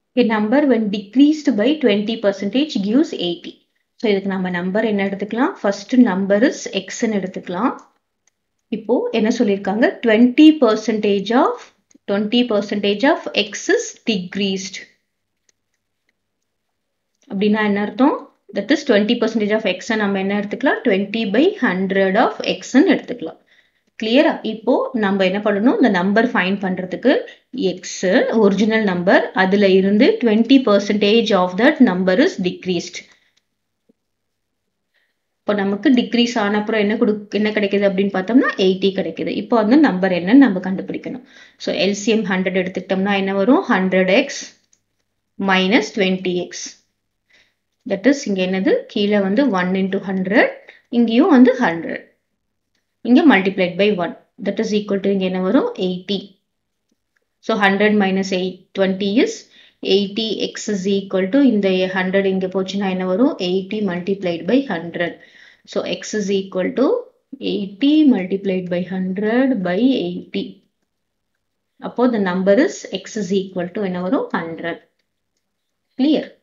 A number when decreased by 20 percentage gives 80. So இதுக்கு நம்ம number என்ன எடுத்துக்கலாம் ஃபர்ஸ்ட் நம்பர் இஸ் எக்ஸ்ன்னு எடுத்துக்கலாம் இப்போ என்ன சொல்லியிருக்காங்க twenty percentage of twenty percentage of X is decreased அப்படின்னா என்ன அர்த்தம் that is twenty percentage of எக்ஸை நம்ம என்ன எடுத்துக்கலாம் டுவெண்ட்டி பை ஹண்ட்ரட் ஆஃப் எக்ஸ்ன்னு எடுத்துக்கலாம் கிளியரா இப்போ நம்ம என்ன பண்ணணும் இந்த நம்பர் ஃபைன் பண்றதுக்கு எக்ஸ் ஒரிஜினல் நம்பர் அதுல இருந்து twenty percentage of that number is decreased இப்போ நமக்கு டிக்ரீஸ் ஆன அப்புறம் என்ன கொடு என்ன கிடைக்குது அப்படின்னு பார்த்தோம்னா எயிட்டி கிடைக்குது இப்போ அந்த நம்பர் என்னன்னு நம்ம கண்டுபிடிக்கணும் ஸோ எல்சிஎம் ஹண்ட்ரட் எடுத்துக்கிட்டோம்னா என்ன வரும் hundred X minus twenty X that is இங்கே என்னது கீழே வந்து ஒன் இன்டூ ஹண்ட்ரட் இங்கேயும் வந்து ஹண்ட்ரட் இங்கே multiplied by one that is equal to இங்கே என்ன வரும் eighty so hundred minus eight twenty is eighty X is equal to இந்த ஹண்ட்ரட் இங்கே போச்சுன்னா என்ன வரும் eighty multiplied by hundred so X is equal to eighty multiplied by hundred by eighty அப்போ the number is x is equal to என்ன வரும் hundred clear